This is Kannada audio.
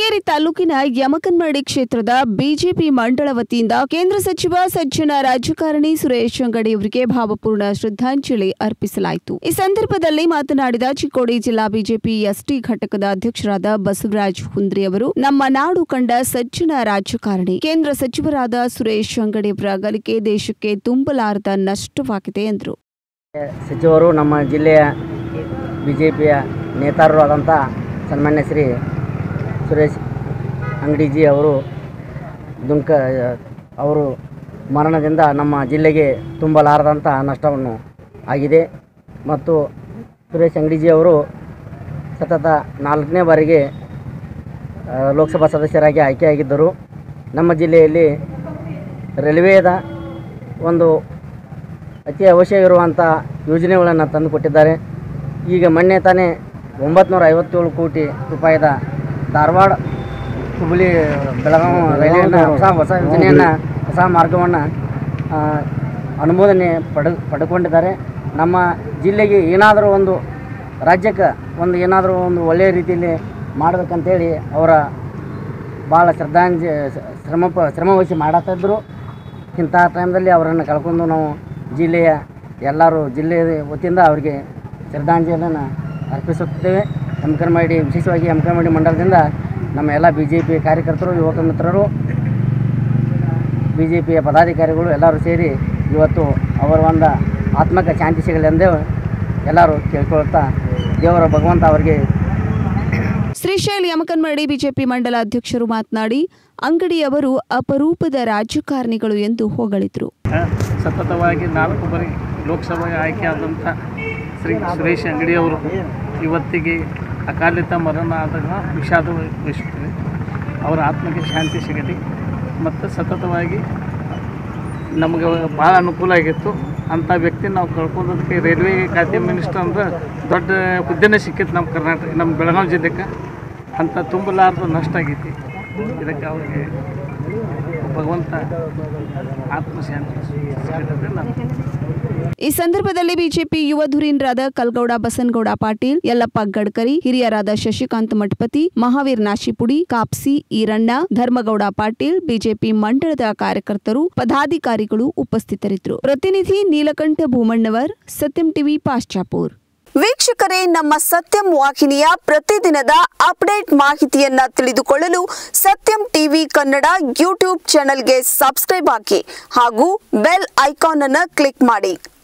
ಶೃಂಗೇರಿ ತಾಲೂಕಿನ ಯಮಕನ್ಮಡಿ ಕ್ಷೇತ್ರದ ಬಿಜೆಪಿ ಮಂಡಳ ವತಿಯಿಂದ ಕೇಂದ್ರ ಸಚಿವ ಸಜ್ಜನ ರಾಜಕಾರಣಿ ಸುರೇಶ್ ಅಂಗಡಿ ಅವರಿಗೆ ಭಾವಪೂರ್ಣ ಶ್ರದ್ಧಾಂಜಲಿ ಅರ್ಪಿಸಲಾಯಿತು ಈ ಸಂದರ್ಭದಲ್ಲಿ ಮಾತನಾಡಿದ ಚಿಕ್ಕೋಡಿ ಜಿಲ್ಲಾ ಬಿಜೆಪಿ ಎಸ್ಟಿ ಘಟಕದ ಅಧ್ಯಕ್ಷರಾದ ಬಸವರಾಜ್ ಹುಂದ್ರಿ ಅವರು ನಮ್ಮ ನಾಡು ಕಂಡ ಸಜ್ಜನ ರಾಜಕಾರಣಿ ಕೇಂದ್ರ ಸಚಿವರಾದ ಸುರೇಶ್ ಅಂಗಡಿ ಅವರ ಅಗಲಿಕೆ ದೇಶಕ್ಕೆ ತುಂಬಲಾರದ ನಷ್ಟವಾಗಿದೆ ಎಂದರು ಸಚಿವರು ನಮ್ಮ ಜಿಲ್ಲೆಯ ಬಿ ಜೆ ಪಿಯ ನೇತಾರರು ಆದಂಥ ಸನ್ಮಾನ್ಯ ಶ್ರೀ ಸುರೇಶ್ ಅಂಗಡಿಜಿ ಅವರು ದುಂಕ ಅವರು ಮರಣದಿಂದ ನಮ್ಮ ಜಿಲ್ಲೆಗೆ ತುಂಬಲಾರದಂಥ ನಷ್ಟವನ್ನು ಆಗಿದೆ ಮತ್ತು ಸುರೇಶ್ ಅಂಗಡಿಜಿ ಅವರು ಸತತ ನಾಲ್ಕನೇ ಬಾರಿಗೆ ಆ, ಲೋಕಸಭಾ ಸದಸ್ಯರಾಗಿ ಆಯ್ಕೆಯಾಗಿದ್ದರು ನಮ್ಮ ಜಿಲ್ಲೆಯಲ್ಲಿ ರೈಲ್ವೇದ ಒಂದು ಅತಿ ಅವಶ್ಯ ಇರುವಂಥ ಯೋಜನೆಗಳನ್ನು ತಂದು ಕೊಟ್ಟಿದ್ದಾರೆ ಈಗ ಮೊನ್ನೆ ತಾನೇ ಒಂಬತ್ತು ಐವತ್ತೇಳು ಕೋಟಿ ರೂಪಾಯಿದ ಧಾರವಾಡ ಹುಬ್ಬಳ್ಳಿ ಬೆಳಗಾವಿ ರೈಲ್ವೆಯನ್ನು ಹೊಸ ಹೊಸ ಯೋಜನೆಯನ್ನು ಹೊಸ ಮಾರ್ಗವನ್ನು ಅನುಮೋದನೆ ಪಡ ಪಡ್ಕೊಂಡಿದ್ದಾರೆ ನಮ್ಮ ಜಿಲ್ಲೆಗೆ ಏನಾದರೂ ಒಂದು ರಾಜ್ಯಕ್ಕೆ ಒಂದು ಏನಾದರೂ ಒಂದು ಒಳ್ಳೆಯ ರೀತಿಯಲ್ಲಿ ಮಾಡಬೇಕಂತೇಳಿ ಅವರ ಭಾಳ ಶ್ರದ್ಧಾಂಜ ಶ್ರಮ ಪ ಶ್ರಮವಹಿಸಿ ಮಾಡತ್ತಿದ್ದರು ಇಂಥ ಟೈಮ್ದಲ್ಲಿ ಅವರನ್ನು ಕಳ್ಕೊಂಡು ನಾವು ಜಿಲ್ಲೆಯ ಎಲ್ಲರೂ ಜಿಲ್ಲೆಯ ವತಿಯಿಂದ ಅವರಿಗೆ ಶ್ರದ್ಧಾಂಜಲಿಯನ್ನು ಅರ್ಪಿಸುತ್ತೇವೆ ಎಮ್ಕರ್ಮಾಡಿ ವಿಶೇಷವಾಗಿ ಎಮ್ಕರ್ಮಾಡಿ ಮಂಡಲದಿಂದ ನಮ್ಮ ಎಲ್ಲ ಬಿ ಜೆ ಪಿ ಕಾರ್ಯಕರ್ತರು ಯುವಕ ಮಿತ್ರರು ಬಿ ಜೆ ಪಿಯ ಪದಾಧಿಕಾರಿಗಳು ಎಲ್ಲರೂ ಸೇರಿ ಇವತ್ತು ಅವರ ಒಂದು ಆತ್ಮಕ ಶಾಂತಿ ಸಿಗಲೆಂದೇ ಎಲ್ಲರೂ ಕೇಳ್ಕೊಳ್ತಾ ದೇವರ ಭಗವಂತ ಅವರಿಗೆ ಶ್ರೀಶೈಲ್ ಯಮಕನ್ಮಡಿ ಬಿಜೆಪಿ ಮಂಡಲ ಅಧ್ಯಕ್ಷರು ಮಾತನಾಡಿ ಅಂಗಡಿಯವರು ಅಪರೂಪದ ರಾಜಕಾರಣಿಗಳು ಎಂದು ಹೊಗಳಿದರು ಸತತವಾಗಿ ನಾಲ್ಕು ಬಾರಿ ಲೋಕಸಭೆಗೆ ಆಯ್ಕೆಯಾದಂಥ ಶ್ರೀ ಸುರೇಶ್ ಅಂಗಡಿ ಅವರು ಇವತ್ತಿಗೆ ಅಕಾಲಿಕ ಮರಣ ಆದಾಗ ವಿಷಾದ ವಹಿಸುತ್ತೇವೆ ಅವರ ಆತ್ಮಕ್ಕೆ ಶಾಂತಿ ಸಿಗಲಿ ಮತ್ತು ಸತತವಾಗಿ ನಮಗೆ ಭಾಳ ಅನುಕೂಲ ಆಗಿತ್ತು ಅಂಥ ವ್ಯಕ್ತಿ ನಾವು ಕಳ್ಕೊಳ್ಳೋದಕ್ಕೆ ರೈಲ್ವೆ ಖಾತೆ ಮಿನಿಸ್ಟರ್ ಅಂದ್ರೆ ದೊಡ್ಡ ಹುದ್ದೆನೇ ಸಿಕ್ಕಿತ್ತು ನಮ್ಮ ಕರ್ನಾಟಕ ನಮ್ಮ ಬೆಳಗಾವಿ ಜಿಲ್ಲೆಗೆ ಅಂಥ ತುಂಬಲಾರ್ದ ನಷ್ಟ ಆಗೈತಿ ಇದಕ್ಕೆ ಅವ್ರಿಗೆ ಭಗವಂತ ಆತ್ಮಶಾಂತಿ ಸಿಗಲಿ ನಾನು ಈ ಸಂದರ್ಭದಲ್ಲಿ ಬಿಜೆಪಿ ಯುವ ಧುರೀಣರಾದ ಕಲ್ಗೌಡ ಬಸನಗೌಡ ಪಾಟೀಲ್ ಯಲ್ಲಪ್ಪ ಗಡ್ಕರಿ ಹಿರಿಯರಾದ ಶಶಿಕಾಂತ್ ಮಠಪತಿ ಮಹಾವೀರ್ ನಾಶಿಪುಡಿ ಕಾಪ್ಸಿ ಈರಣ್ಣ ಧರ್ಮಗೌಡ ಪಾಟೀಲ್ ಬಿಜೆಪಿ ಮಂಡಳದ ಕಾರ್ಯಕರ್ತರು ಪದಾಧಿಕಾರಿಗಳು ಉಪಸ್ಥಿತರಿದ್ದರು ಪ್ರತಿನಿಧಿ ನೀಲಕಂಠ ಭೂಮಣ್ಣವರ್ ಸತ್ಯಂ ಟಿವಿ ಪಾಶ್ಚಾಪುರ್ ವೀಕ್ಷಕರೇ ನಮ್ಮ ಸತ್ಯಂ ವಾಹಿನಿಯ ಪ್ರತಿದಿನದ ಅಪ್ಡೇಟ್ ಮಾಹಿತಿಯನ್ನ ತಿಳಿದುಕೊಳ್ಳಲು ಸತ್ಯಂ ಟಿವಿ ಕನ್ನಡ ಯೂಟ್ಯೂಬ್ ಚಾನೆಲ್ಗೆ ಸಬ್ಸ್ಕ್ರೈಬ್ ಹಾಕಿ ಹಾಗೂ ಬೆಲ್ ಐಕಾನ್ ಅನ್ನು ಕ್ಲಿಕ್ ಮಾಡಿ